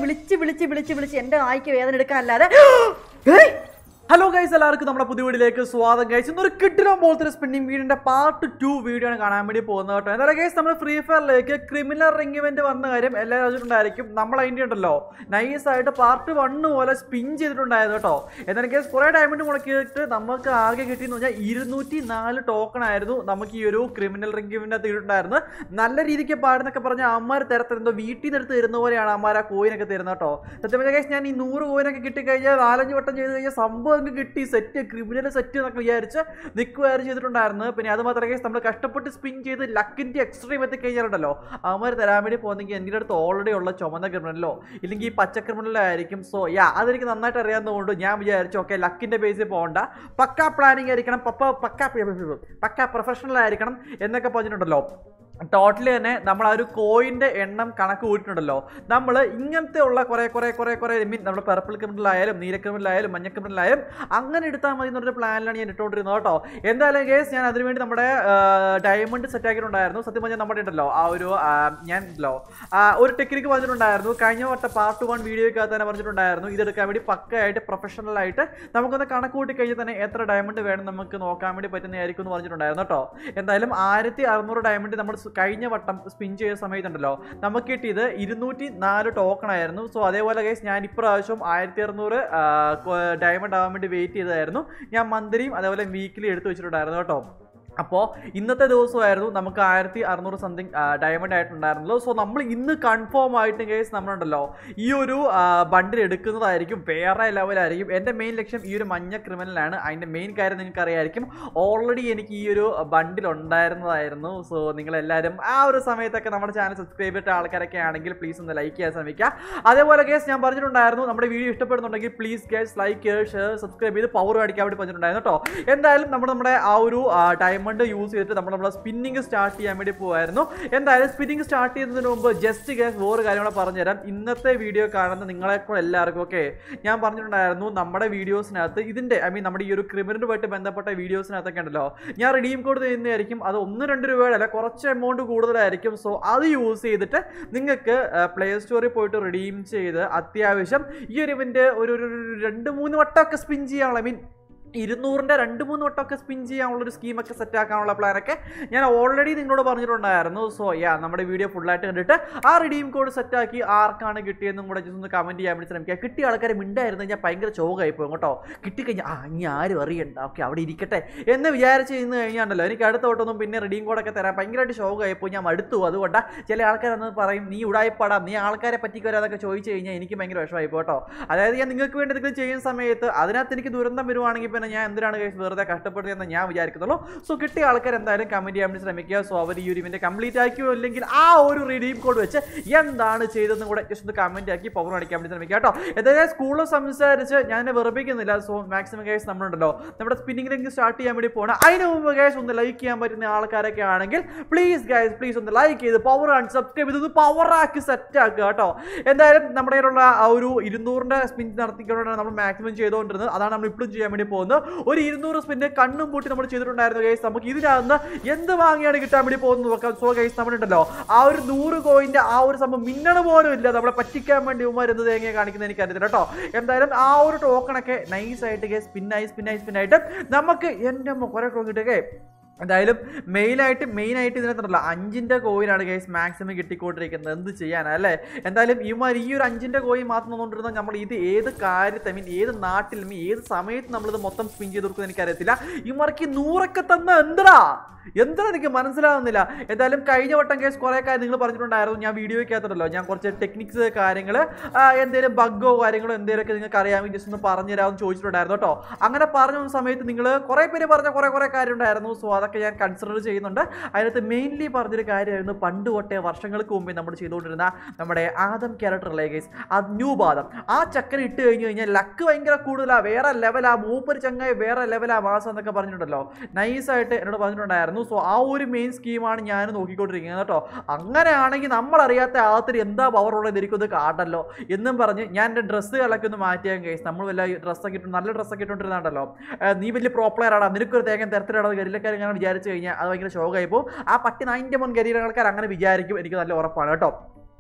വിളിച്ച് വിളിച്ച് വിളിച്ച് വിളിച്ച് എന്റെ നായ്ക്ക് വേദന എടുക്കാനല്ലാതെ ഏയ്! ഹലോ ഗൈസ് എല്ലാവർക്കും നമ്മുടെ പുതിയ വീഡിയോയിലേക്ക് സ്വാഗതം ഗൈസ് ഇന്നൊരു കിട്ടിലോ പോലത്തെ സ്പിന്നിങ് വീഡിയോന്റെ പാർട്ട് ടു വീഡിയോ ആണ് കാണാൻ വേണ്ടി പോകുന്നത് കേട്ടോ എന്തായാലും ഗൈസ് നമ്മൾ ഫ്രീ ഫയറിലേക്ക് ക്രിമിനൽ റിംഗ് ഇവന്റ് വന്ന കാര്യം എല്ലാവരും അറിഞ്ഞിട്ടുണ്ടായിരിക്കും നമ്മൾ അതിൻ്റെ ഉണ്ടല്ലോ നൈസ് ആയിട്ട് പാർട്ട് വണ്ണ് പോലെ സ്പിൻ ചെയ്തിട്ടുണ്ടായത് കേട്ടോ എന്നാലും ഗൈസ് കുറേ ഡയമണ്ട് മുടക്കിയിട്ട് നമുക്ക് ആകെ കിട്ടിയെന്ന് പറഞ്ഞാൽ ഇരുന്നൂറ്റി നാല് ടോക്കൺ ആയിരുന്നു നമുക്ക് ഈ ഒരു ക്രിമിനൽ റിംഗ് ഇവന്റ് തീരുണ്ടായിരുന്നത് നല്ല രീതിക്ക് പാടുന്നൊക്കെ പറഞ്ഞ അമ്മമാർ തരത്തിലെന്തോ വീട്ടിൽ നിന്ന് എടുത്ത് തരുന്ന പോലെയാണ് അമ്മമാർ ആ കോയിനൊക്കെ തരുന്നത് കേട്ടോ സത്യം പറഞ്ഞാൽ ഗൈസ് ഞാൻ ഈ നൂറ് കോയിനൊക്കെ കിട്ടിക്കഴിഞ്ഞാൽ നാലഞ്ച് വട്ടം ചെയ്ത് കഴിഞ്ഞാൽ സംഭവം അങ്ങ് കിട്ടി സെറ്റ് ക്രിമിനൽ സെറ്റ് എന്നൊക്കെ വിചാരിച്ച് നിൽക്കുമായിരുന്നു ചെയ്തിട്ടുണ്ടായിരുന്നു പിന്നെ അത് മാത്രമേ ഗൈസ് നമ്മൾ കഷ്ടപ്പെട്ട് സ്പിൻ ചെയ്ത് ലക്കിൻ്റെ എക്സ്ട്രീം എത്തിക്കഴിഞ്ഞാലുണ്ടല്ലോ അവന്മാർ തരാൻ വേണ്ടി പോകുന്നെങ്കിൽ എൻ്റെ അടുത്ത് ഓൾറെഡി ഉള്ള ചുമന്ന ക്രിമിനലോ ഇല്ലെങ്കിൽ ഈ പച്ച ക്രിമിനലോ ആയിരിക്കും സോ യാ അതെനിക്ക് നന്നായിട്ട് അറിയാവുന്നതുകൊണ്ട് ഞാൻ വിചാരിച്ചു ഓക്കെ ലക്കിൻ്റെ ബേസിൽ പോകണ്ട പക്ക പ്ലാനിങ് ആയിരിക്കണം പപ്പ പക്ക പക്ക പ്രൊഫഷണൽ ആയിരിക്കണം എന്നൊക്കെ പറഞ്ഞിട്ടുണ്ടല്ലോ ടോട്ടലി തന്നെ നമ്മൾ ആ ഒരു കോയിൻ്റെ എണ്ണം കണക്ക് കൂട്ടിയിട്ടുണ്ടല്ലോ നമ്മൾ ഇങ്ങനത്തെ ഉള്ള കുറേ കുറേ കുറേ കുറേ മീൻ നമ്മുടെ പർപ്പിൾ ക്രിമിനലായാലും നീല ക്രിമിനലായാലും മഞ്ഞ ക്രിമിനലായാലും അങ്ങനെ എടുത്താൽ മതി എന്നൊരു പ്ലാനിലാണ് ഞാൻ ഇട്ടുകൊണ്ടിരുന്നത് കേട്ടോ എന്തായാലും കേസ് ഞാൻ അതിനുവേണ്ടി നമ്മുടെ ഡയമണ്ട് സെറ്റ് ആക്കിയിട്ടുണ്ടായിരുന്നു സത്യം പറഞ്ഞാൽ നമ്മുടെ ഉണ്ടല്ലോ ആ ഒരു ആ, ഞാൻ ഉണ്ടല്ലോ ആ, ഒരു ടെക്നിക്ക് പറഞ്ഞിട്ടുണ്ടായിരുന്നു കഴിഞ്ഞ വട്ട പാർട്ട് വൺ വീഡിയോയ്ക്കകത്ത് തന്നെ പറഞ്ഞിട്ടുണ്ടായിരുന്നു ഇതെടുക്കാൻ വേണ്ടി പക്കയായിട്ട് പ്രൊഫഷണൽ ആയിട്ട് നമുക്കൊന്ന് കണക്ക് കൂട്ടി കഴിഞ്ഞാൽ തന്നെ എത്ര ഡയമണ്ട് വേണം നമുക്ക് നോക്കാൻ വേണ്ടി പറ്റുന്നതായിരിക്കും എന്ന് പറഞ്ഞിട്ടുണ്ടായിരുന്നു കേട്ടോ എന്തായാലും ആയിരത്തി അറുന്നൂറ് ഡയമണ്ട് നമ്മൾ സ് കഴിഞ്ഞ വട്ടം സ്പിൻ ചെയ്ത സമയത്തുണ്ടല്ലോ നമുക്ക് കിട്ടിയത് ഇരുന്നൂറ്റി നാല് ടോക്കൺ ആയിരുന്നു സോ അതേപോലെ കേസ് ഞാൻ ഇപ്രാവശ്യം ആയിരത്തി അറുന്നൂറ് ഡയമണ്ട് ആവാൻ വേണ്ടി വെയിറ്റ് ചെയ്തതായിരുന്നു ഞാൻ മന്ത്ലിയും അതേപോലെ വീക്കിലി എടുത്തു വെച്ചിട്ടുണ്ടായിരുന്നു കേട്ടോ അപ്പോൾ ഇന്നത്തെ ദിവസമായിരുന്നു നമുക്ക് ആയിരത്തി അറുന്നൂറ് സംതിങ് ഡയമണ്ട് ആയിട്ടുണ്ടായിരുന്നല്ലോ സോ നമ്മൾ ഇന്ന് കൺഫേം ആയിട്ട് കേസ് നമ്മളുണ്ടല്ലോ ഈ ഒരു ബണ്ടിൽ എടുക്കുന്നതായിരിക്കും വേറെ ലെവലായിരിക്കും എൻ്റെ മെയിൻ ലക്ഷ്യം ഈ ഒരു മഞ്ഞ ക്രിമിനലാണ് അതിൻ്റെ മെയിൻ കാര്യം നിങ്ങൾക്ക് അറിയായിരിക്കും ഓൾറെഡി എനിക്ക് ഈ ഒരു ബണ്ടിൽ ഉണ്ടായിരുന്നതായിരുന്നു സോ നിങ്ങളെല്ലാവരും ആ ഒരു സമയത്തൊക്കെ നമ്മുടെ ചാനൽ സബ്സ്ക്രൈബ് ചെയ്തിട്ട ആൾക്കാരൊക്കെ ആണെങ്കിൽ പ്ലീസ് ഒന്ന് ലൈക്ക് ചെയ്യാൻ ശ്രമിക്കുക അതേപോലെ കേസ് ഞാൻ പറഞ്ഞിട്ടുണ്ടായിരുന്നു നമ്മുടെ വീഡിയോ ഇഷ്ടപ്പെടുന്നുണ്ടെങ്കിൽ പ്ലീസ് കേസ് ലൈക്ക് ഷെയർ സബ്സ്ക്രൈബ് ചെയ്ത് പവർ മേടിക്കാൻ വേണ്ടി പറഞ്ഞിട്ടുണ്ടായിരുന്നു കേട്ടോ എന്തായാലും നമ്മൾ നമ്മുടെ ആ ഒരു ഡയമണ്ട് യൂസ് ചെയ്തിട്ട് നമ്മൾ നമ്മുടെ സ്പിന്നിങ് സ്റ്റാർട്ട് ചെയ്യാൻ വേണ്ടി പോകുമായിരുന്നു എന്തായാലും സ്പിന്നിങ് സ്റ്റാർട്ട് ചെയ്യുന്നതിന് മുമ്പ് ജസ്റ്റ് കേസ് വേറെ കാര്യം കൂടെ പറഞ്ഞുതരാം ഇന്നത്തെ വീഡിയോ കാണുന്ന നിങ്ങളെക്കൂടെ എല്ലാവർക്കും ഒക്കെ ഞാൻ പറഞ്ഞിട്ടുണ്ടായിരുന്നു നമ്മുടെ വീഡിയോസിനകത്ത് ഇതിൻ്റെ ഐ മീൻ നമ്മുടെ ഈ ഒരു ക്രിമിനലുമായിട്ട് ബന്ധപ്പെട്ട വീഡിയോസിനകത്തൊക്കെ ഉണ്ടല്ലോ ഞാൻ റിഡീം കോഡ് ചെയ്യുന്നതായിരിക്കും അത് ഒന്ന് രണ്ട് രൂപയുടെ അല്ല കുറച്ച് എമൗണ്ട് കൂടുതലായിരിക്കും സോ അത് യൂസ് ചെയ്തിട്ട് നിങ്ങൾക്ക് പ്ലേ സ്റ്റോറിൽ പോയിട്ട് റിഡീം ചെയ്ത് അത്യാവശ്യം ഈ ഒരു ഇവൻ്റെ ഒരു ഒരു ഒരു രണ്ട് മൂന്ന് വട്ടമൊക്കെ സ്പിൻ ചെയ്യാനുള്ള ഐ മീൻ ഇരുന്നൂറിൻ്റെ രണ്ട് മൂന്ന് വട്ടമൊക്കെ സ്പിൻ ചെയ്യാനുള്ള ഒരു സ്കീമൊക്കെ സെറ്റ് ആക്കാനുള്ള പ്ലാനൊക്കെ ഞാൻ ഓൾറെഡി നിങ്ങളോട് പറഞ്ഞിട്ടുണ്ടായിരുന്നു സോ യാ നമ്മുടെ വീഡിയോ ഫുള്ളായിട്ട് കണ്ടിട്ട് ആ റിഡീം കോഡ് സെറ്റാക്കി ആർക്കാണ് കിട്ടിയെന്നും കൂടെ ജസ്റ്റ് ഒന്ന് കമൻറ്റ് ചെയ്യാൻ വേണ്ടി ശ്രമിക്കുക കിട്ടിയ ആൾക്കാരെ മിണ്ടായിരുന്നു ഞാൻ ഭയങ്കര ചോകായി പോകും കേട്ടോ കിട്ടിക്കഴിഞ്ഞാൽ ആ ഇനി ആരും അറിയണ്ട ഓക്കെ അവിടെ ഇരിക്കട്ടെ എന്ന് വിചാരിച്ച് ഇന്ന് കഴിഞ്ഞാണ്ടല്ലോ എനിക്ക് അടുത്ത വട്ടമൊന്നും പിന്നെ റിഡീം കോഡൊക്കെ തരാൻ ഭയങ്കരമായിട്ട് ഷോക്കായി പോയി ഞാൻ മടുത്തു അതുകൊണ്ട് ചില ആൾക്കാരൊന്ന് പറയും നീ ഉടായിപ്പാടാം നീ ആൾക്കാരെ പറ്റിക്കരാതൊക്കെ ചോദിച്ചു കഴിഞ്ഞാൽ എനിക്ക് ഭയങ്കര വിഷമമായി കേട്ടോ അതായത് ഞാൻ നിങ്ങൾക്ക് വേണ്ടി എന്തെങ്കിലും ചെയ്യുന്ന സമയത്ത് അതിനകത്ത് എനിക്ക് ദുരന്തം വരുവാണെങ്കിൽ പിന്നെ ഞാൻ എന്തിനാണ് guys വെറുതെ കഷ്ടപ്പെടുന്നതെന്ന് ഞാൻ വിചാരിക്കുന്നുള്ളൂ സോ കിട്ടിയ ആൾക്കാർ എന്തായാലും കമൻറ്റ് ചെയ്യാൻ വേണ്ടി ശ്രമിക്കുക സോ അവർ ഈ ഒരു ഇവന്റ് കംപ്ലീറ്റ് ആക്കിയോ അല്ലെങ്കിൽ ആ ഒരു റിഡീം കോഡ് വെച്ച് എന്താണ് ചെയ്തതെന്നും കൂടെ ജസ്റ്റ് ഒന്ന് കമൻറ്റ് ആക്കി പവർ അടിക്കാൻ വേണ്ടി ശ്രമിക്കുക കേട്ടോ എന്തായാലും സ്കൂളിൽ സംസാരിച്ച് ഞാൻ എന്നെ വെറുപ്പിക്കുന്നില്ല സോ മാക്സിമം ഗൈസ് നമ്മളുണ്ടല്ലോ നമ്മുടെ സ്പിന്നിംഗ് റിംഗ് സ്റ്റാർട്ട് ചെയ്യാൻ വേണ്ടി പോകണം അതിന് മുമ്പ് ഗൈസ് ഒന്ന് ലൈക്ക് ചെയ്യാൻ പറ്റുന്ന ആൾക്കാരൊക്കെ ആണെങ്കിൽ പ്ലീസ് ഗൈസ് പ്ലീസ് ഒന്ന് ലൈക്ക് ചെയ്ത് പവർ ആണ് സബ്സ്ക്രൈബ് ചെയ്ത് പവർ ആക്കി സെറ്റ് ആക്കുക കേട്ടോ എന്തായാലും നമ്മുടെ കയ്യിലുള്ള ആ ഒരു ഇരുന്നൂറിൻ്റെ സ്പിൻ നടത്തിക്കൊണ്ടാണ് നമ്മൾ മാക്സിമം ചെയ്തുകൊണ്ടിരുന്നത് അതാണ് നമ്മൾ ഇപ്പോഴും ചെയ്യാൻ വേണ്ടി പോകുന്നത് ഒരു ഇരുന്നൂറ് സ്പിന്നെ കണ്ണും പൂട്ടി നമ്മൾ ചെയ്തിട്ടുണ്ടായിരുന്നു ഗൈസ് നമുക്ക് ഇതിനകത്ത് എന്ത് വാങ്ങിയാണ് കിട്ടാൻ വേണ്ടി പോകുന്നത് നോക്കാം സോ ഗൈസ് നമ്മളുണ്ടല്ലോ ആ ഒരു നൂറ് കോയിന്റെ ആ ഒരു സംഭവം മിന്നണ പോലും ഇല്ല നമ്മളെ പറ്റിക്കാൻ വേണ്ടി ഉമാർ എന്ത് തേങ്ങ കാണിക്കുന്നത് എനിക്ക് അറിയത്തില്ല കേട്ടോ എന്തായാലും ആ ഒരു ടോക്കണൊക്കെ നൈസ് ആയിട്ട് ഗൈസ് സ്പിന്നായി സ്പിന്നായി സ്പിന്നായിട്ട് നമുക്ക് എൻ്റെ അമ്മ കുറെ ടോക്കൺ കിട്ടുകയെ എന്തായാലും മെയിനായിട്ട് മെയിനായിട്ട് ഇതിനകത്തുണ്ടല്ലോ അഞ്ചിൻ്റെ കോയിനാണ് ഗൈസ് മാക്സിമം കിട്ടിക്കൊണ്ടിരിക്കുന്നത് എന്ത് ചെയ്യാനാ അല്ലേ എന്തായാലും ഇവന്മാർ ഈ ഒരു അഞ്ചിൻ്റെ കോയിൻ മാത്രം നോക്കിയിരുന്നാൽ നമ്മൾ ഇത് ഏത് കാര്യത്തെ ഐ മീൻ ഏത് നാട്ടിൽ മീൻ ഏത് സമയത്ത് നമ്മളിത് മൊത്തം സ്പിൻ ചെയ്ത് കൊടുക്കുന്നത് എനിക്കറിയത്തില്ല ഇവന്മാർക്ക് ഈ നൂറൊക്കെ തന്ന എന്തടാ എന്താ എനിക്ക് മനസ്സിലാവുന്നില്ല എന്തായാലും കഴിഞ്ഞ വട്ടം കേസ് കുറേ കാര്യം നിങ്ങൾ പറഞ്ഞിട്ടുണ്ടായിരുന്നു ഞാൻ വീഡിയോയ്ക്കകത്തുണ്ടല്ലോ ഞാൻ കുറച്ച് ടെക്നിക്സ് കാര്യങ്ങൾ എന്തെങ്കിലും ബഗ്ഗോ കാര്യങ്ങളോ എന്തെങ്കിലുമൊക്കെ നിങ്ങൾക്ക് അറിയാമെങ്കിൽ ജസ്റ്റ് ഒന്ന് പറഞ്ഞു തരാമെന്ന് ചോദിച്ചിട്ടുണ്ടായിരുന്നു കേട്ടോ അങ്ങനെ പറഞ്ഞ സമയത്ത് നിങ്ങൾ കുറേ പേര് പറഞ്ഞ കുറേ കുറേ കാര്യം ഉണ്ടായിരുന്നു സോ അതൊക്കെ ഞാൻ കൺസിഡർ ചെയ്യുന്നുണ്ട് അതിനകത്ത് മെയിൻലി പറഞ്ഞൊരു കാര്യമായിരുന്നു പണ്ട് തൊട്ടേ വർഷങ്ങൾക്ക് മുമ്പേ നമ്മൾ ചെയ്തുകൊണ്ടിരുന്ന നമ്മുടെ ആദം ക്യാരക്ടർ ഗൈസ് ആ ന്യൂ ബാദം ആ ചക്കര ഇട്ട് കഴിഞ്ഞ് കഴിഞ്ഞാൽ ലക്ക് ഭയങ്കര കൂടുതലാണ് വേറെ ലെവലാ മൂപ്പര് ചങ്ങായി വേറെ ലെവലാ മാസം എന്നൊക്കെ പറഞ്ഞിട്ടുണ്ടല്ലോ നൈസായിട്ട് എന്നോട് പറഞ്ഞിട്ടുണ്ടായിരുന്നു സോ ആ ഒരു മെയിൻ സ്കീമാണ് ഞാൻ നോക്കിക്കൊണ്ടിരിക്കുന്നത് കേട്ടോ അങ്ങനെയാണെങ്കിൽ നമ്മളറിയാത്ത ആകത്തിന് എന്താ പവർ ഉള്ളത് എനിക്കൊന്ന് കാട്ടല്ലോ എന്നും പറഞ്ഞ് ഞാൻ എൻ്റെ ഡ്രസ്സുകളൊക്കെ ഒന്ന് മാറ്റിയാൽ കേസ് നമ്മൾ വല്ല ഡ്രസ്സൊക്കെ ഇട്ട് നല്ല ഡ്രസ്സൊക്കെ ഇട്ടുകൊണ്ടിരുന്നുണ്ടല്ലോ നീ വലിയ പ്രോ പ്ലെയർ ആടാ നിനക്കൊരു തേങ്ങ തരത്തിലാണോ ഗരിലക്കാർ ഇങ്ങനെ വിചാരിച്ചു കഴിഞ്ഞാൽ അത് ഭയങ്കര ഷോക്കായി പോകും ആ പട്ടി നയൻ്റെ മുൻ ഗരീര ആൾക്കാർ അങ്ങനെ വിചാരിക്കും എനിക്ക് നല്ല ഉറപ്പാണ് കേട്ടോ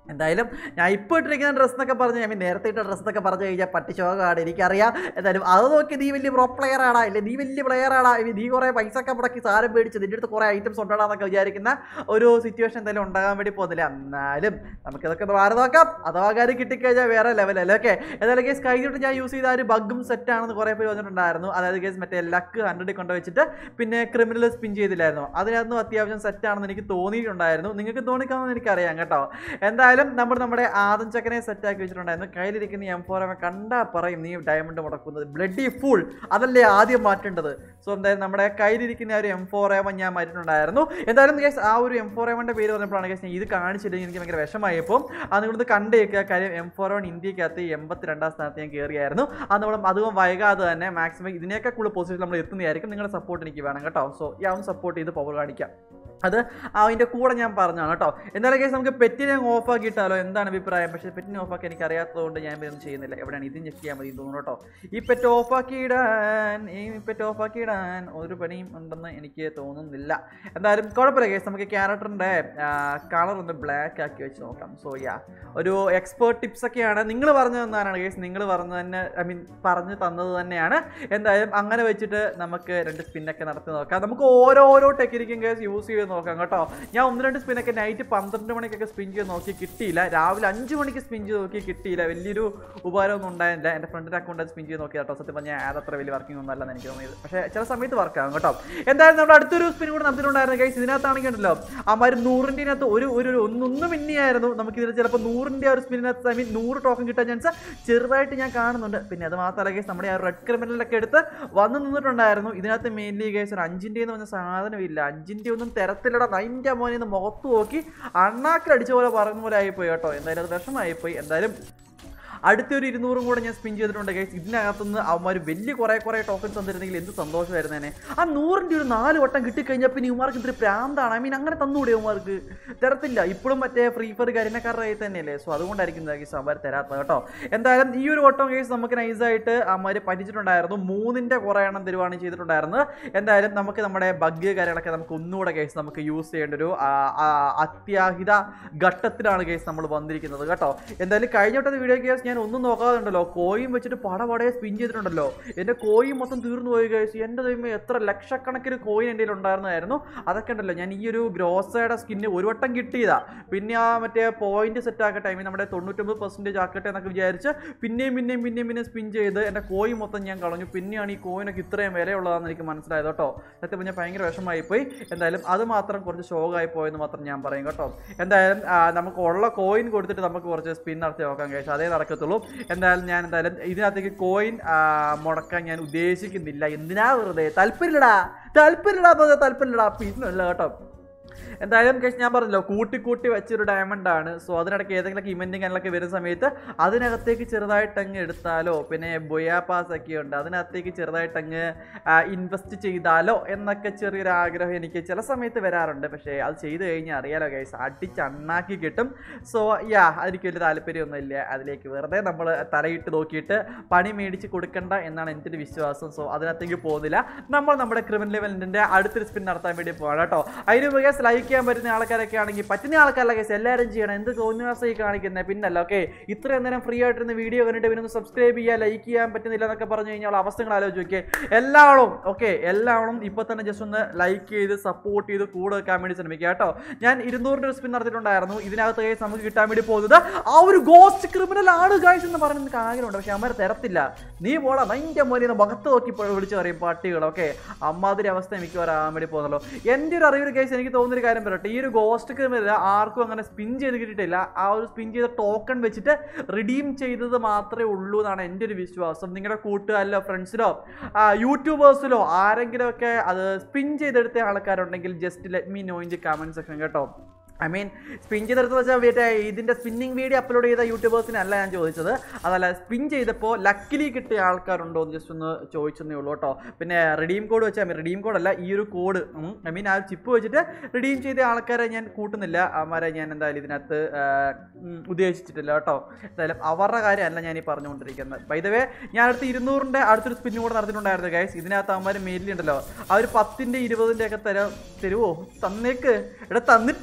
എന്തായാലും ഞാൻ ഇപ്പോൾ ഇട്ടിരിക്കുന്ന ഡ്രസ്സ് എന്നൊക്കെ പറഞ്ഞ് ഞാൻ നേരത്തെ ഇട്ട ഡ്രസ്സ് എന്നൊക്കെ പറഞ്ഞു കഴിഞ്ഞാൽ പട്ടി ശോകമാണ് എനിക്കറിയാം എന്തായാലും അത് നോക്കി നീ വലിയ പ്രോ പ്ലെയർ ആടാ ഇല്ല നീ വലിയ പ്ലെയർ ആടാ ഇനി നീ കുറേ പൈസ ഒക്കെ മുടക്കി സാധനം മേടിച്ച് നിൻ്റെ അടുത്ത് കുറേ ഐറ്റംസ് ഉണ്ടാടാന്നൊക്കെ വിചാരിക്കുന്ന ഒരു സിറ്റുവേഷൻ എന്തായാലും ഉണ്ടാകാൻ വേണ്ടി പോകുന്നില്ല എന്നാലും നമുക്കിതൊക്കെ ഒന്ന് മാറി നോക്കാം അഥവാ കാര്യം കിട്ടിക്കഴിഞ്ഞാൽ വേറെ ലെവലല്ലേ ഓക്കെ എന്തായാലും കേസ് കഴിഞ്ഞിട്ട് ഞാൻ യൂസ് ചെയ്ത ആ ഒരു ബഗ്ഗും സെറ്റ് ആണെന്ന് കുറേ പേര് വന്നിട്ടുണ്ടായിരുന്നു അതായത് കേസ് മറ്റേ ലക്ക് ഹൺഡ്രഡിൽ കൊണ്ടുവച്ചിട്ട് പിന്നെ ക്രിമിനൽ സ്പിൻ ചെയ്തില്ലായിരുന്നു അതിനകത്തും അത്യാവശ്യം സെറ്റ് ആണെന്ന് എനിക്ക് തോന്നിയിട്ടുണ്ടായിരുന്നു നിങ്ങൾക്ക് തോന്നിക്കാമെന്ന് എനിക്കറിയാം കേട്ടോ എന്തായാലും നമ്മൾ നമ്മുടെ ആദം ചക്കനെ സെറ്റ് ആക്കി വെച്ചിട്ടുണ്ടായിരുന്നു കയ്യിലിരിക്കുന്ന എം ഫോർ എം കണ്ടാ പറയും നീ ഡയമണ്ട് മുടക്കുന്നത് ബ്ലഡി ഫുൾ അതല്ലേ ആദ്യം മാറ്റേണ്ടത് സോ എന്തായാലും നമ്മുടെ കയ്യിലിരിക്കുന്ന ആ ഒരു എം ഫോർ എം ഞാൻ മാറ്റിയിട്ടുണ്ടായിരുന്നു എന്തായാലും കേസ് ആ ഒരു എം ഫോർ എമ്മിൻ്റെ പേര് പറഞ്ഞപ്പോഴാണ് കേസ് ഞാൻ ഇത് കാണിച്ചിട്ട് എനിക്ക് ഭയങ്കര വിഷമായപ്പോൾ അത് നിങ്ങളിത് കണ്ടേക്കുക കാര്യം എം ഫോർ എം ഇന്ത്യക്കകത്ത് എൺപത്തി രണ്ടാം സ്ഥാനത്ത് ഞാൻ കയറിയായിരുന്നു അത് നമ്മൾ അതും വൈകാതെ തന്നെ മാക്സിമം ഇതിനേക്കാൾ കൂടുതൽ പൊസിഷൻ നമ്മൾ എത്തുന്നതായിരിക്കും നിങ്ങളുടെ സപ്പോർട്ട് എനിക്ക് വേണം കേട്ടോ സോ ഞാൻ സപ്പോർട്ട് ചെയ്ത് പവർ കാണിക്കാം അത് അതിൻ്റെ കൂടെ ഞാൻ പറഞ്ഞാണ് കേട്ടോ എന്നാലും കേസ് നമുക്ക് പെറ്റിനെ ഓഫ് ആക്കിയിട്ടാലോ എന്താണ് അഭിപ്രായം പക്ഷേ പെറ്റിനെ ഓഫ് ആക്കി എനിക്ക് അറിയാത്തതുകൊണ്ട് ഞാൻ ഇതൊന്നും ചെയ്യുന്നില്ല എവിടെയാണ് ഇത് ചെക്ക് ചെയ്യാൻ മതി തോന്നുന്നു കേട്ടോ ഈ പെറ്റ് ഓഫ് ആക്കിയിടാൻ ഈ പെറ്റ് ഓഫ് ആക്കിയിടാൻ ഒരു പണിയും ഉണ്ടെന്ന് എനിക്ക് തോന്നുന്നില്ല എന്തായാലും കുഴപ്പമില്ല കേസ് നമുക്ക് ക്യാരക്ടറിൻ്റെ കളർ ഒന്ന് ബ്ലാക്ക് ആക്കി വെച്ച് നോക്കാം സോ യാ ഒരു എക്സ്പേർട്ട് ടിപ്സ് ഒക്കെയാണ് നിങ്ങൾ പറഞ്ഞു തന്നതാണ് കേസ് നിങ്ങൾ പറഞ്ഞു തന്നെ ഐ മീൻ പറഞ്ഞു തന്നത് തന്നെയാണ് എന്തായാലും അങ്ങനെ വെച്ചിട്ട് നമുക്ക് രണ്ട് സ്പിന്നൊക്കെ നടത്തി നോക്കാം നമുക്ക് ഓരോരോ ടെക്നിക്കും കേസ് യൂസ് ചെയ്ത് നോക്കാം കേട്ടോ ഞാൻ ഒന്ന് രണ്ട് സ്പിന്നൊക്കെ നൈറ്റ് പന്ത്രണ്ട് മണിക്കൊക്കെ സ്പിൻ ചെയ്ത് നോക്കി കിട്ടിയില്ല രാവിലെ അഞ്ച് മണിക്ക് സ്പിൻ ചെയ്ത് നോക്കി കിട്ടിയില്ല വലിയൊരു ഉപകാരമൊന്നും ഉണ്ടായില്ല എൻ്റെ ഫ്രണ്ടിൻ്റെ അക്കൗണ്ട് സ്പിൻ ചെയ്ത് നോക്കി കേട്ടോ സത്യം പറഞ്ഞാൽ അത് അത്ര വലിയ വർക്കിംഗ് ഒന്നും അല്ലെന്ന് എനിക്ക് തോന്നിയത് പക്ഷേ ചില സമയത്ത് വർക്ക് ആകും കേട്ടോ എന്തായാലും നമ്മുടെ അടുത്തൊരു സ്പിൻ കൂടെ നടത്തിയിട്ടുണ്ടായിരുന്നു ഗൈസ് ഇതിനകത്താണെങ്കിൽ ഉണ്ടല്ലോ അമ്മാര് നൂറിൻ്റെ അകത്ത് ഒരു ഒരു ഒരു ഒന്നൊന്ന് മിന്നിയായിരുന്നു നമുക്ക് ഇതിൽ ചിലപ്പോൾ നൂറിൻ്റെ ആ ഒരു സ്പിന്നിനകത്ത് ഐ മീൻ നൂറ് ടോക്കൺ കിട്ടാൻ ചാൻസ് ചെറുതായിട്ട് ഞാൻ കാണുന്നുണ്ട് പിന്നെ അത് മാത്രമല്ല ഗൈസ് നമ്മുടെ ആ റെഡ് ക്രിമിനലൊക്കെ എടുത്ത് വന്ന് നിന്നിട്ടുണ്ടായിരുന്നു ഇതിനകത്ത് മെയിൻലി ഗൈസ് ഒരു അഞ്ചിൻ്റെ എന്ന് പറഞ്ഞ സാധനമില്ല അഞ്ചിൻ്റെ ഒന്നും തരത്തിലട നൈൻ്റെ മോനെ ഒന്ന് മുഖത്ത് നോക്കി അണ്ണാക്കിലടിച്ച പോലെ പറഞ്ഞ പോലെ ആയിപ്പോയി കേട്ടോ എന്തായാലും അത് വിഷമായിപ്പോയി എന്തായാലും അടുത്തൊരു ഇരുന്നൂറും കൂടെ ഞാൻ സ്പിൻ ചെയ്തിട്ടുണ്ട് ഗൈസ് ഇതിനകത്തുനിന്ന് അവന്മാർ വലിയ കുറേ കുറേ ടോക്കൺസ് തന്നിരുന്നെങ്കിൽ എന്ത് സന്തോഷമായിരുന്നേനെ ആ നൂറിൻ്റെ ഒരു നാല് വട്ടം കിട്ടിക്കഴിഞ്ഞാൽ പിന്നെ ഇവന്മാർക്ക് ഇത്തിരി പ്രാന്താണ് ഐ മീൻ അങ്ങനെ തന്നുകൂടെ ഇവന്മാർക്ക് തരത്തില്ല ഇപ്പോഴും മറ്റേ ഫ്രീ ഫയർ കരിനക്കാരുടെ കയ്യിൽ തന്നെയല്ലേ സോ അതുകൊണ്ടായിരിക്കും ഗൈസ് അവന്മാർ തരാത്തത് കേട്ടോ എന്തായാലും ഈ ഒരു വട്ടം കേസ് നമുക്ക് നൈസായിട്ട് അവന്മാർ പറ്റിച്ചിട്ടുണ്ടായിരുന്നു മൂന്നിൻ്റെ കുറേ എണ്ണം തരുവാണ് ചെയ്തിട്ടുണ്ടായിരുന്നത് എന്തായാലും നമുക്ക് നമ്മുടെ ബഗ് കാര്യങ്ങളൊക്കെ നമുക്ക് ഒന്നുകൂടെ കേസ് നമുക്ക് യൂസ് ചെയ്യേണ്ട ഒരു ആ, ആ, അത്യാഹിത ഘട്ടത്തിലാണ് കേസ് നമ്മൾ വന്നിരിക്കുന്നത് കേട്ടോ എന്തായാലും കഴിഞ്ഞ വട്ടത്തെ വീഡിയോ കേസ് ഞാൻ ഒന്നും നോക്കാതെ ഉണ്ടല്ലോ കോയും വെച്ചിട്ട് പടപടയെ സ്പിൻ ചെയ്തിട്ടുണ്ടല്ലോ എൻ്റെ കോയും മൊത്തം തീർന്നു പോയി കേസ് എൻ്റെ ദൈവം എത്ര ലക്ഷക്കണക്കിന് കോയിൻ എൻ്റെ കയ്യിൽ ഉണ്ടായിരുന്നായിരുന്നു അതൊക്കെ ഉണ്ടല്ലോ ഞാൻ ഈ ഒരു ഗ്രോസയുടെ സ്കിന്ന് ഒരു വട്ടം കിട്ടിയതാ പിന്നെ ആ മറ്റേ പോയിന്റ് സെറ്റ് ആക്കട്ടെ ഐ മീൻ നമ്മുടെ തൊണ്ണൂറ്റൊമ്പത് പെർസെൻറ്റേജ് ആക്കട്ടെ എന്നൊക്കെ വിചാരിച്ച് പിന്നെയും പിന്നെയും പിന്നെയും പിന്നെയും സ്പിൻ ചെയ്ത് എൻ്റെ കോയിൻ മൊത്തം ഞാൻ കളഞ്ഞു പിന്നെയാണ് ഈ കോയിനൊക്കെ ഇത്രയും വിലയുള്ളതാണെന്ന് എനിക്ക് മനസ്സിലായത് കേട്ടോ സത്യം പറഞ്ഞാൽ ഭയങ്കര വിഷമമായി പോയി എന്തായാലും അത് മാത്രം കുറച്ച് ഷോക്കായി പോയെന്ന് മാത്രം ഞാൻ പറയും കേട്ടോ എന്തായാലും ആ, നമുക്ക് ഉള്ള കോയിൻ കൊടുത്തിട്ട് നമുക്ക് കുറച്ച് സ്പിൻ നടത്തി നോക്കാം കഴിച്ചു അതേ നടക്കത്തുള്ളൂ എന്തായാലും ഞാൻ എന്തായാലും ഇതിനകത്തേക്ക് കോയിൻ മുടക്കാൻ ഞാൻ ഉദ്ദേശിക്കുന്നില്ല എന്തിനാ വെറുതെ താല്പര്യമില്ലടാ താല്പര്യമില്ലടാ അപ്പോൾ താല്പര്യമില്ലടാ പിന്നല്ല കേട്ടോ എന്തായാലും കേസ് ഞാൻ പറഞ്ഞല്ലോ കൂട്ടി കൂട്ടി വെച്ചൊരു ഡയമണ്ട് ആണ് സോ അതിനിടയ്ക്ക് ഏതെങ്കിലുമൊക്കെ ഇവൻറ്റും കാര്യങ്ങളൊക്കെ വരുന്ന സമയത്ത് അതിനകത്തേക്ക് ചെറുതായിട്ട് അങ്ങ് എടുത്താലോ പിന്നെ ബൊയാ പാസ് ഒക്കെ ഉണ്ട് അതിനകത്തേക്ക് ചെറുതായിട്ട് അങ്ങ് ഇൻവെസ്റ്റ് ചെയ്താലോ എന്നൊക്കെ ചെറിയൊരു ആഗ്രഹം എനിക്ക് ചില സമയത്ത് വരാറുണ്ട് പക്ഷേ അത് ചെയ്ത് കഴിഞ്ഞാൽ അറിയാലോ ഗൈസ് അടിച്ച് അണ്ണാക്കി കിട്ടും സോ യാ അതെനിക്ക് വലിയ താല്പര്യമൊന്നുമില്ല അതിലേക്ക് വെറുതെ നമ്മൾ തലയിട്ട് നോക്കിയിട്ട് പണി മേടിച്ച് കൊടുക്കണ്ട എന്നാണ് എൻ്റെ ഒരു വിശ്വാസം സോ അതിനകത്തേക്ക് പോകുന്നില്ല നമ്മൾ നമ്മുടെ ക്രിമിനൽ ലെവലിൻ്റെ അടുത്തൊരു സ്പിൻ നടത്താൻ വേണ്ടി പോകണം കേട്ടോ അതിന് കേസ് ലൈക്ക് ചെയ്യാൻ പറ്റുന്ന ആൾക്കാരൊക്കെ ആണെങ്കിൽ പറ്റുന്ന ആൾക്കാരല്ല കേസ് എല്ലാവരും ചെയ്യണം എന്ത് തോന്നിയാസമായി കാണിക്കുന്നത് പിന്നല്ല ഓക്കെ ഇത്രയും നേരം ഫ്രീ ആയിട്ടിരുന്ന വീഡിയോ കണ്ടിട്ട് പിന്നെ ഒന്ന് സബ്സ്ക്രൈബ് ചെയ്യുക ലൈക്ക് ചെയ്യാൻ പറ്റുന്നില്ല എന്നൊക്കെ പറഞ്ഞു കഴിഞ്ഞാൽ അവസ്ഥകൾ ആലോചിച്ച് നോക്കിയേ എല്ലാവരും ഓക്കെ എല്ലാവരും ഇപ്പോൾ തന്നെ ജസ്റ്റ് ഒന്ന് ലൈക്ക് ചെയ്ത് സപ്പോർട്ട് ചെയ്ത് കൂടെ വെക്കാൻ വേണ്ടി ശ്രമിക്കുക കേട്ടോ ഞാൻ ഇരുന്നൂറിൻ്റെ സ്പിൻ നടത്തിയിട്ടുണ്ടായിരുന്നു ഇതിനകത്ത് കേസ് നമുക്ക് കിട്ടാൻ വേണ്ടി പോകുന്നത് ആ ഒരു ഗോസ്റ്റ് ക്രിമിനൽ ആണ് ഗായ്സ് എന്ന് പറഞ്ഞ് എനിക്ക് ആഗ്രഹമുണ്ട് പക്ഷെ അമ്മ തരത്തില്ല നീ പോടാ നിന്റെ മോനെ മുഖത്ത് നോക്കി ഇപ്പോൾ വിളിച്ച് പറയും പട്ടികൾ ഓക്കെ അമ്മാതിരി അവസ്ഥ എനിക്ക് വരാൻ വേണ്ടി പോകുന്നല്ലോ എൻ്റെ ഒരു അറിയൊരു കേസ് എനിക്ക് തോന്നുന്നൊരു കാര്യം പറയട്ടെ ഈ ഒരു ഗോസ്റ്റ് ക്രിമിനൽ ആർക്കും അങ്ങനെ സ്പിൻ ചെയ്ത് കിട്ടിയിട്ടില്ല ആ ഒരു സ്പിൻ ചെയ്ത ടോക്കൺ വെച്ചിട്ട് റിഡീം ചെയ്തത് മാത്രമേ ഉള്ളൂ എന്നാണ് എൻ്റെ ഒരു വിശ്വാസം നിങ്ങളുടെ കൂട്ടുകാരിലോ ഫ്രണ്ട്സിലോ യൂട്യൂബേഴ്സിലോ ആരെങ്കിലുമൊക്കെ അത് സ്പിൻ ചെയ്തെടുത്ത ആൾക്കാരുണ്ടെങ്കിൽ just let me know in the comment section കേട്ടോ ഐ മീൻ സ്പിൻ ചെയ്തെടുത്ത് വെച്ചാൽ മറ്റേ ഇതിൻ്റെ സ്പിന്നിങ് വീഡിയോ അപ്ലോഡ് ചെയ്ത യൂട്യൂബേഴ്സിനല്ല ഞാൻ ചോദിച്ചത് അതല്ല സ്പിൻ ചെയ്തപ്പോൾ ലക്കിലി കിട്ടിയ ആൾക്കാരുണ്ടോ എന്ന് ജസ്റ്റ് ഒന്ന് ചോദിച്ചെന്നേ ഉള്ളൂ കേട്ടോ പിന്നെ റിഡീം കോഡ് വെച്ചാൽ റിഡീം കോഡ് അല്ല ഈ ഒരു കോഡ് ഐ മീൻ ആ ചിപ്പ് വെച്ചിട്ട് റിഡീം ചെയ്ത ആൾക്കാരെ ഞാൻ കൂട്ടുന്നില്ല അവന്മാരെ ഞാൻ എന്തായാലും ഇതിനകത്ത് ആ, ഉം, ഉദ്ദേശിച്ചിട്ടില്ല കേട്ടോ എന്തായാലും അവരുടെ കാര്യമല്ല ഞാൻ ഈ പറഞ്ഞുകൊണ്ടിരിക്കുന്നത് വൈദവേ ഞാൻ അടുത്ത് ഇരുന്നൂറിൻ്റെ അടുത്തൊരു സ്പിന്നും കൂടെ നടത്തിയിട്ടുണ്ടായിരുന്നു ഗൈസ് ഇതിനകത്ത് അവന്മാർ മെയിലുണ്ടല്ലോ ആ ഒരു പത്തിൻ്റെ ഇരുപതിൻ്റെ ഒക്കെ തരാം തരുമോ തന്നേക്ക് എടാ തന്നിട്ട് പോടാ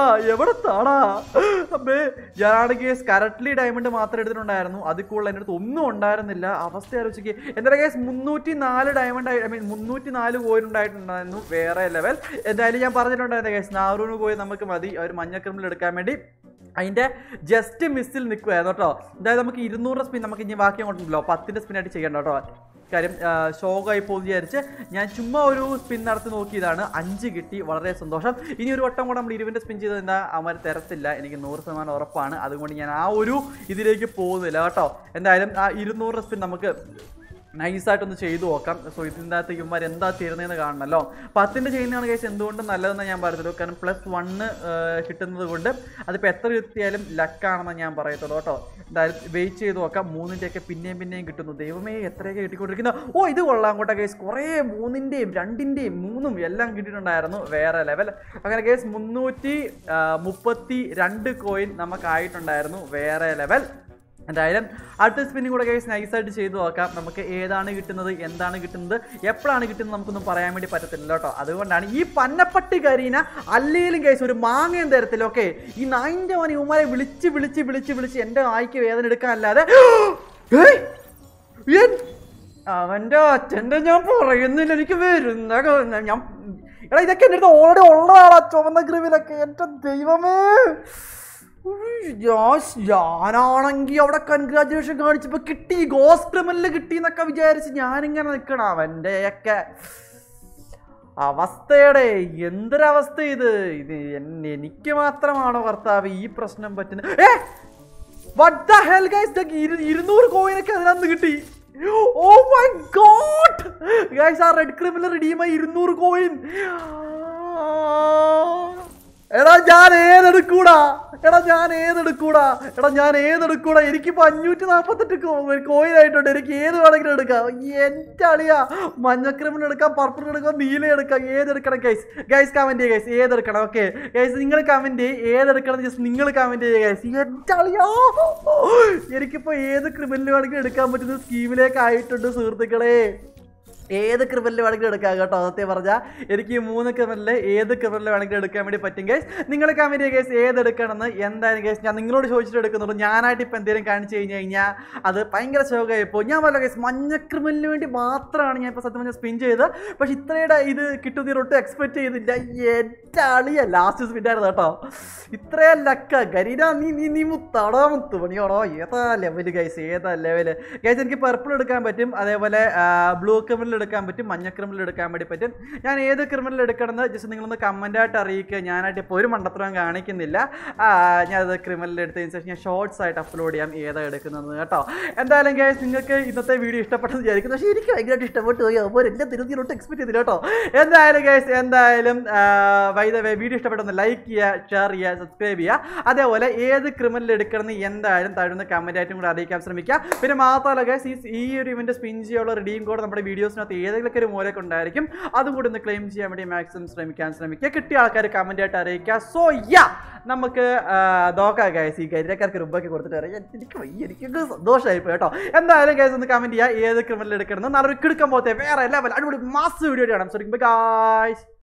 എവിടെ താടാ അമ്മേ ഞാനാണെങ്കിൽ കറക്റ്റ്ലി ഡയമണ്ട് മാത്രം എടുത്തിട്ടുണ്ടായിരുന്നു അതിൽ കൂടുതൽ എൻ്റെ അടുത്ത് ഒന്നും ഉണ്ടായിരുന്നില്ല അവസ്ഥ ആലോചിക്ക് എന്തായാലും കേസ് മുന്നൂറ്റി നാല് ഡയമണ്ട് ഐ മീൻ മുന്നൂറ്റി നാല് കോയിൻ ഉണ്ടായിട്ടുണ്ടായിരുന്നു വേറെ ലെവൽ എന്തായാലും ഞാൻ പറഞ്ഞിട്ടുണ്ടായിരുന്നു കേസ് നാറൂന് പോയി നമുക്ക് മതി ഒരു മഞ്ഞക്രിമിൽ എടുക്കാൻ വേണ്ടി അതിൻ്റെ ജസ്റ്റ് മിസ്സിൽ നിൽക്കുമായിരുന്നു കേട്ടോ അതായത് നമുക്ക് ഇരുന്നൂറ് സ്പിൻ നമുക്ക് ഇനി ബാക്കി അങ്ങോട്ടുണ്ടല്ലോ പത്തിൻ്റെ സ്പിന്നായിട്ട് ചെയ്യണ്ട കേട്ടോ കാര്യം ഷോക്കായി പോകുന്ന വിചാരിച്ച് ഞാൻ ചുമ്മാ ഒരു സ്പിൻ നടത്തി നോക്കിയതാണ് അഞ്ച് കിട്ടി വളരെ സന്തോഷം ഇനി ഒരു വട്ടം കൂടെ നമ്മൾ ഇരുവിൻ്റെ സ്പിൻ ചെയ്ത് എന്താ അവന്മാർ തരത്തില്ല എനിക്ക് നൂറ് ശതമാനം ഉറപ്പാണ് അതുകൊണ്ട് ഞാൻ ആ ഒരു ഇതിലേക്ക് പോകുന്നില്ല കേട്ടോ എന്തായാലും ആ ഇരുന്നൂറ് സ്പിൻ നമുക്ക് നൈസായിട്ടൊന്ന് ചെയ്തു നോക്കാം സോ ഇതിൻ്റെ അകത്ത് ഇവന്മാർ എന്താ തരുന്നതെന്ന് കാണണമല്ലോ പത്തിൻ്റെ ചെയ്യുന്നതാണ് കേസ് എന്തുകൊണ്ടും നല്ലതെന്ന് ഞാൻ പറയുള്ളൂ കാരണം പ്ലസ് വണ്ണ് കിട്ടുന്നത് കൊണ്ട് അതിപ്പോൾ എത്ര കിട്ടിയാലും ലക്കാണെന്ന് ഞാൻ പറയത്തുള്ളൂ കേട്ടോ എന്തായാലും വെയിറ്റ് ചെയ്ത് നോക്കാം മൂന്നിൻ്റെയൊക്കെ പിന്നെയും പിന്നെയും കിട്ടുന്നു ദൈവമേ എത്രയൊക്കെ കിട്ടിക്കൊണ്ടിരിക്കുന്നു ഓ ഇത് കൊള്ളാം കോട്ടെ കേസ് കുറേ മൂന്നിൻ്റെയും രണ്ടിൻ്റെയും മൂന്നും എല്ലാം കിട്ടിയിട്ടുണ്ടായിരുന്നു വേറെ ലെവൽ അങ്ങനെ കേസ് മുന്നൂറ്റി ആ, മുപ്പത്തി രണ്ട് കോയിൻ നമുക്കായിട്ടുണ്ടായിരുന്നു വേറെ ലെവൽ എന്തായാലും അടുത്ത സ്പിന്നും കൂടെ കേസ് നൈസായിട്ട് ചെയ്തു നോക്കാം നമുക്ക് ഏതാണ് കിട്ടുന്നത് എന്താണ് കിട്ടുന്നത് എപ്പോഴാണ് കിട്ടുന്നത് നമുക്കൊന്നും പറയാൻ വേണ്ടി പറ്റത്തില്ല കേട്ടോ അതുകൊണ്ടാണ് ഈ പന്നപ്പട്ടി കരീന അല്ലെങ്കിലും കേസ് ഒരു മാങ്ങയും തരത്തില്ല ഓക്കെ ഈ നായിൻ്റെ മോനെ ഉമ്മാരെ വിളിച്ച് വിളിച്ച് വിളിച്ച് വിളിച്ച് എൻ്റെ വായിക്ക് വേദന എടുക്കാനല്ലാതെ ഏയ്! എൻ- അവൻ്റെ അച്ഛൻ്റെ ഞാൻ പറയുന്നില്ല എനിക്ക് വരുന്ന ക- ഞാൻ എടാ ഇതൊക്കെ എൻ്റെ അടുത്ത് ഓൾറെഡി ഉള്ളതാടാ ചുവന്ന ഗ്രിവിലൊക്കെ എൻ്റെ ദൈവമേ ഉയ്യ്, ഞാൻ- ഞാനാണെങ്കി അവിടെ കൺഗ്രാജുലേഷൻ കാണിച്ചപ്പോ കിട്ടി ഗോസ് ക്രിമിനല് കിട്ടി എന്നൊക്കെ വിചാരിച്ച് ഞാനിങ്ങനെ നിൽക്കണം അവൻ്റെയൊക്കെ അവസ്ഥയുടെ എന്തൊരവസ്ഥ ഇത് ഇത് എൻ- എനിക്ക് മാത്രമാണോ ഭർത്താവ് ഈ പ്രശ്നം പറ്റുന്നത് ഏ What the hell guys? ദേ ഇരു- ഇരുന്നൂറ് കോയിനൊക്കെ അതിനകത്ത് കിട്ടി ഓ മൈ ഗോഡ് ഗൈസ് ആ റെഡ് ക്രിമിനൽ റിഡീമായി ഇരുന്നൂറ് കോയിൻ എടാ ഞാൻ ഏതെടുക്കൂടാ എടാ ഞാൻ ഏതെടുക്കൂടാ എടാ ഞാൻ ഏതെടുക്കൂടാ എനിക്കിപ്പോ അഞ്ഞൂറ്റി നാൽപ്പത്തെട്ട് കോയിൻ ആയിട്ടുണ്ട് എനിക്ക് ഏത് വേണമെങ്കിലും എടുക്കാം എൻ്റെ അളിയാ മഞ്ഞക്രിമിൽ എടുക്കാം പർപ്പിൾ എടുക്കാം നീല എടുക്കാം ഏതെടുക്കണം ഗൈസ് ഗൈസ് കമന്റ് ചെയ്യുക ഗൈസ് ഏതെടുക്കണം ഓക്കെ ഗൈസ് നിങ്ങൾ കമന്റ് ചെയ്യും ഏതെടുക്കണം ജസ്റ്റ് നിങ്ങൾ കമന്റ് ചെയ്യുക ഗൈസ് എൻ്റെ അളിയാ എനിക്കിപ്പോ ഏത് ക്രിമിനൽ വേണമെങ്കിലും എടുക്കാൻ പറ്റുന്ന സ്കീമിലേക്ക് ആയിട്ടുണ്ട് സുഹൃത്തുക്കളെ ഏത് ക്രിമിനൽ വേണമെങ്കിലും എടുക്കാം കേട്ടോ സത്യം പറഞ്ഞാൽ എനിക്ക് ഈ മൂന്ന് ക്രിമിനൽ ഏത് ക്രിമിനൽ വേണമെങ്കിലും എടുക്കാൻ വേണ്ടി പറ്റും ഗൈസ് നിങ്ങൾ കമൻറ്റ് കേസ് ഏത് എടുക്കണമെന്ന് എന്തായാലും കേസ് ഞാൻ നിങ്ങളോട് ചോദിച്ചിട്ട് എടുക്കുന്നുള്ളൂ ഞാനായിട്ട് ഇപ്പം എന്തെങ്കിലും കാണിച്ചു കഴിഞ്ഞ് കഴിഞ്ഞാൽ അത് ഭയങ്കര ശോകമായി പോകും ഞാൻ പറഞ്ഞ കേസ് മഞ്ഞ ക്രിമിനലിന് വേണ്ടി മാത്രമാണ് ഞാൻ ഇപ്പോൾ സത്യം പറഞ്ഞാൽ സ്പിൻ ചെയ്തത് പക്ഷെ ഇത്രയുടെ ഇത് കിട്ടുന്ന ഒട്ടും എക്സ്പെക്ട് ചെയ്തില്ല എൻ്റെ അളിയ ലാസ്റ്റ് സ്പിൻ ആയിരുന്നു കേട്ടോ ഇത്രയും ലക്ക ഗരീന നീ നീ നീ മുത്തടോ മുത്തു പണിയോടോ ഏതാ ലെവല് ഗൈസ് ഏതാ ലെവല് ഗൈസ് എനിക്ക് പർപ്പിൾ എടുക്കാൻ പറ്റും അതേപോലെ ബ്ലൂ ക്രിമിനൽ എടുക്കാൻ പറ്റും മഞ്ഞ ക്രിമിനൽ എടുക്കാൻ വേണ്ടി പറ്റും ഞാൻ ഏത് ക്രിമിനൽ എടുക്കണമെന്ന് ജസ്റ്റ് നിങ്ങളൊന്ന് കമൻ്റായിട്ട് അറിയിക്കുക ഞാനായിട്ട് ഇപ്പോൾ ഒരു മണ്ടത്തരം കാണിക്കുന്നില്ല ആ, ഞാനത് ക്രിമിനൽ എടുത്തതിന് ശേഷം ഞാൻ ഷോർട്സ് ആയിട്ട് അപ്ലോഡ് ചെയ്യാം ഏതാ എടുക്കുന്നത് കേട്ടോ എന്തായാലും ഗൈസ് നിങ്ങൾക്ക് ഇന്നത്തെ വീഡിയോ ഇഷ്ടപ്പെട്ടെന്ന് വിചാരിക്കുന്നു പക്ഷേ എനിക്ക് ഭയങ്കരമായിട്ട് ഇഷ്ടപ്പെട്ടു പോയി അപ്പോൾ എൻ്റെ തിരുത്തിയിലോട്ട് എക്സ്പെക്ട് ചെയ്തില്ല കേട്ടോ എന്തായാലും ഗൈസ് എന്തായാലും വൈദ വീഡിയോ ഇഷ്ടപ്പെട്ടൊന്ന് ലൈക്ക് ചെയ്യുക ഷെയർ ചെയ്യുക സബ്സ്ക്രൈബ് ചെയ്യുക അതേപോലെ ഏത് ക്രിമിനൽ എടുക്കണമെന്ന് എന്തായാലും താഴ്ന്ന കമൻ്റ് ആയിട്ടും കൂടെ അറിയിക്കാൻ ശ്രമിക്കുക പിന്നെ മാത്രമല്ല ഗൈസ് ഈ ഈ ഒരു ഇവൻ്റെ സ്പിൻ ചെയ്യാനുള്ള റിഡീം കോഡ് നമ്മുടെ വീഡിയോസിനകത്ത് ഏതെങ്കിലുമൊക്കെ ഒരു മൂലൊക്കെ ഉണ്ടായിരിക്കും അതും കൂടി ഒന്ന് ക്ലെയിം ചെയ്യാൻ വേണ്ടി മാക്സിമം ശ്രമിക്കാൻ ശ്രമിക്കുക കിട്ടിയ ആൾക്കാർ കമൻ്റ് ആയിട്ട് അറിയിക്കുക സോ യാ നമുക്ക് ആ, നോക്കാം ഗൈസ് ഈ കരിയക്കാർക്ക് റുമ്പൊക്കെ കൊടുത്തിട്ട് അറിയാം എനിക്ക് വയ്യ എനിക്കൊക്കെ സന്തോഷമായി പോയി കേട്ടോ എന്തായാലും ഗൈസ് ഒന്ന് കമൻറ്റ് ചെയ്യുക ഏത് ക്രിമിനൽ എടുക്കണം നല്ലൊരു കിടക്കാൻ പോലത്തെ വേറെ ലെവൽ അടിപൊളി മാസ് വീഡിയോ കാണാം സോ ഗായ്സ്